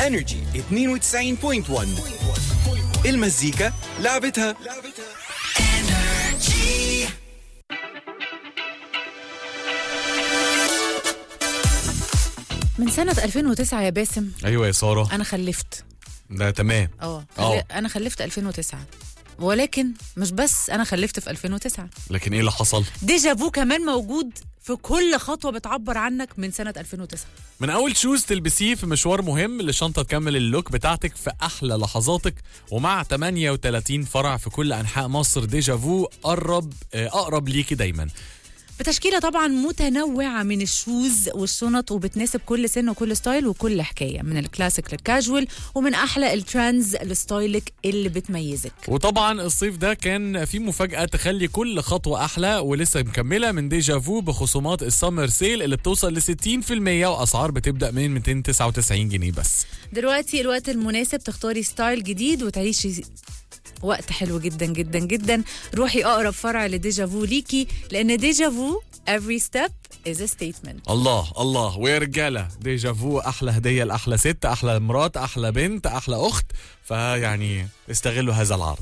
انرجي 92.1 المزيكا لعبتها من سنة 2009 يا باسم ايوه يا ساره أنا خلفت ده تمام اه آه. خل- أنا خلفت 2009 ولكن مش بس أنا خلفت في 2009 لكن ايه اللي حصل ديجافو كمان موجود في كل خطوة بتعبر عنك من سنة 2009 من اول شوز تلبسيه في مشوار مهم لشنطه تكمل اللوك بتاعتك في احلى لحظاتك ومع 38 فرع في كل انحاء مصر ديجافو قرب آه، اقرب ليكي دايما بتشكيلة طبعا متنوعة من الشوز والشنط وبتناسب كل سن وكل ستايل وكل حكاية من الكلاسيك للكاجوال ومن أحلى الترندز لستايلك اللي بتميزك وطبعا الصيف ده كان في مفاجأة تخلي كل خطوة أحلى ولسه مكملة من ديجافو بخصومات السمر سيل اللي بتوصل ل 60% وأسعار بتبدأ من 299 جنيه بس دلوقتي الوقت المناسب تختاري ستايل جديد وتعيشي وقت حلو جدا جدا جدا روحي اقرب فرع لديجافو ليكي لان ديجافو every step is a statement الله الله ويا رجالة ديجافو أحلى هدية لأحلى ست أحلى مرات أحلى بنت أحلى أخت فيعني استغلوا هذا العرض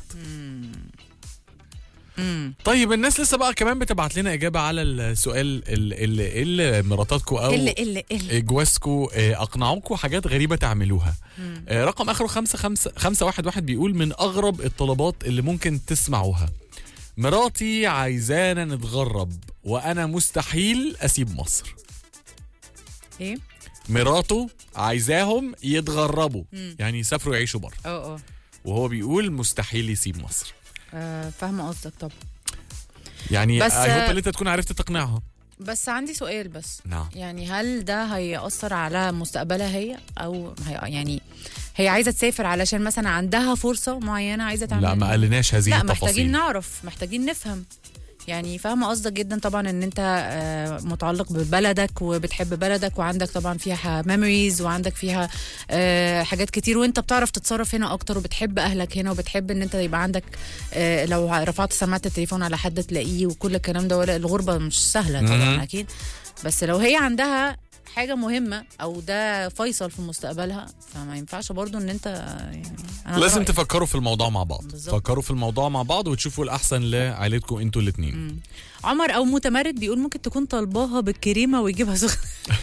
طيب الناس لسه بقى كمان بتبعت لنا إجابة على السؤال اللي, اللي مراتاتكم أو اللي اللي اللي جوازكم اقنعوكم حاجات غريبه تعملوها آه، رقم اخره خمسة خمسة خمسة واحد واحد بيقول من اغرب الطلبات اللي ممكن تسمعوها مراتي عايزانا نتغرب وانا مستحيل اسيب مصر ايه مراته عايزاهم يتغربوا يعني يسافروا يعيشوا بره اه اه وهو بيقول مستحيل يسيب مصر آه، فاهمه قصدك طبعا يعني بس، اي هوب آه، ان انت تكون عرفت تقنعها بس عندي سؤال بس نعم يعني هل ده هيأثر على مستقبلها هي او هي يعني هي عايزه تسافر علشان مثلا عندها فرصه معينه عايزه تعمل لا ما قالناش هذه لا التفاصيل محتاجين نعرف محتاجين نفهم يعني فاهمه قصدك جدا طبعا ان انت آه، متعلق ببلدك وبتحب بلدك وعندك طبعا فيها ميموريز وعندك فيها آه، حاجات كتير وانت بتعرف تتصرف هنا اكتر وبتحب اهلك هنا وبتحب ان انت يبقى عندك آه، لو رفعت سماعه التليفون على حد تلاقيه وكل الكلام ده ولا الغربه مش سهله مهم. طبعا اكيد بس لو هي عندها حاجة مهمة أو ده فيصل في مستقبلها فما ينفعش برضو إن أنت يعني أنا لازم رأيي. تفكروا في الموضوع مع بعض بالظبط. فكروا في الموضوع مع بعض وتشوفوا الاحسن لعائلتكم انتوا الاثنين عمر او متمرد بيقول ممكن تكون طالباها بالكريمه ويجيبها سخنه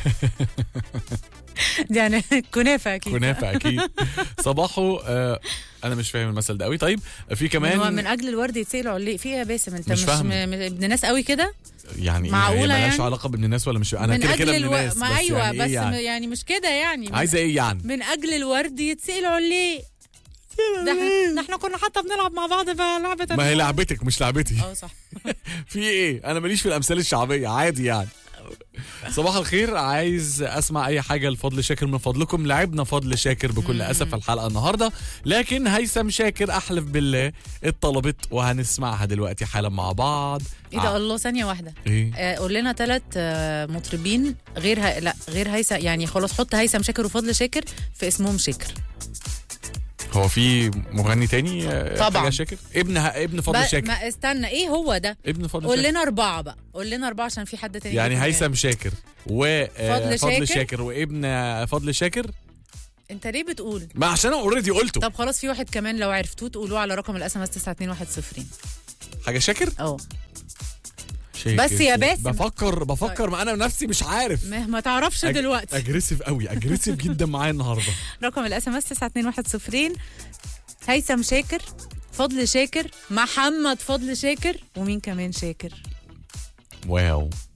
دي يعني كنافه اكيد كنافه اكيد صباحه آه انا مش فاهم المثل ده قوي طيب في كمان هو من كمان اجل الورد يتسال عليه في إيه يا باسم انت مش مش, فاهم. م- م- ابن ناس قوي كده يعني معقولة هي ملهاش يعني؟ علاقه بابن الناس ولا مش انا من كده اجل كده ابن الو... ناس ما بس ايوه يعني بس إيه يعني. يعني؟ يعني مش كده يعني من... عايزه ايه يعني من اجل الورد يتسال عليه ده احنا- ده احنا كنا حتى بنلعب مع بعض في لعبه ما هي لعبتك مش لعبتي اه صح في ايه انا ماليش في الامثال الشعبيه عادي يعني صباح الخير عايز اسمع اي حاجه لفضل شاكر من فضلكم لعبنا فضل شاكر بكل اسف في الحلقه النهارده لكن هيثم شاكر احلف بالله اتطلبت وهنسمعها دلوقتي حالا مع بعض ايه ده الله ثانيه واحده ايه آه، قول لنا ثلاث مطربين غير ه... لا غير هيثم يعني خلاص حط هيثم شاكر وفضل شاكر في اسمهم شاكر هو في مغني تاني آه، طبعاً. حاجة شاكر ابن ابن فضل ب- شاكر ما استنى ايه هو ده ابن فضل قول شاكر لنا اربعه بقى قول لنا اربعه عشان في حد تاني يعني جه في دماغي. هيثم شاكر وفضل فضل فضل شاكر. شاكر وابن آه، فضل شاكر انت ليه بتقول ما عشان انا اوريدي قلته طب خلاص في واحد كمان لو عرفتوه تقولوه على رقم الاس ام اس 92110 حاجه شاكر اه شاكر بس يا باسم. بفكر بفكر ما انا نفسي مش عارف ما, ما تعرفش أج- دلوقتي اجريسيف قوي اجريسيف جدا معايا النهارده رقم الاس ام اس 92110 هيثم شاكر فضل شاكر محمد فضل شاكر ومين كمان شاكر واو